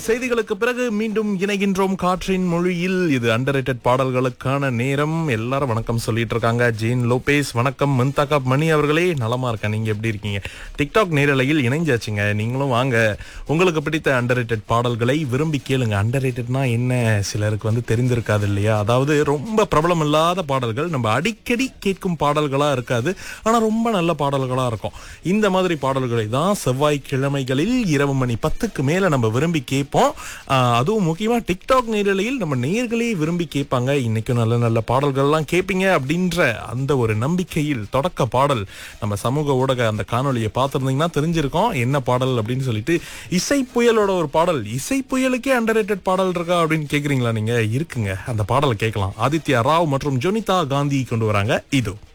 செய்திகளுக்கு பிறகு மீண்டும் இணைகின்றோம் காற்றின் மொழியில் இது அண்டர் பாடல்களுக்கான நேரம் எல்லாரும் வணக்கம் சொல்லிட்டு இருக்காங்க ஜெயின் லோபேஸ் வணக்கம் முன்தாக்கா மணி அவர்களே நலமா இருக்கேன் நீங்க எப்படி இருக்கீங்க டிக்டாக் நேரலையில் இணைஞ்சாச்சுங்க நீங்களும் வாங்க உங்களுக்கு பிடித்த அண்டர் பாடல்களை விரும்பி கேளுங்க அண்டர் என்ன சிலருக்கு வந்து தெரிந்திருக்காது இல்லையா அதாவது ரொம்ப பிரபலம் இல்லாத பாடல்கள் நம்ம அடிக்கடி கேட்கும் பாடல்களா இருக்காது ஆனா ரொம்ப நல்ல பாடல்களா இருக்கும் இந்த மாதிரி பாடல்களை தான் செவ்வாய்க்கிழமைகளில் இரவு மணி பத்துக்கு மேல நம்ம விரும்பி கேட்போம் ஆஹ் அதுவும் முக்கியமா டிக்டாக் நேரலையில் நம்ம நேர்களே விரும்பி கேட்பாங்க இன்னைக்கும் நல்ல நல்ல பாடல்கள்லாம் கேட்பீங்க அப்படின்ற அந்த ஒரு நம்பிக்கையில் தொடக்க பாடல் நம்ம சமூக ஊடக அந்த காணொளியை பார்த்துருந்தீங்கன்னா தெரிஞ்சிருக்கோம் என்ன பாடல் அப்படின்னு சொல்லிட்டு இசை புயலோட ஒரு பாடல் இசை புயலுக்கே அண்டர் பாடல் இருக்கா அப்படின்னு கேக்குறீங்களா நீங்க இருக்குங்க அந்த பாடலை கேட்கலாம் ஆதித்யா ராவ் மற்றும் ஜொனிதா காந்தி கொண்டு வராங்க இதோ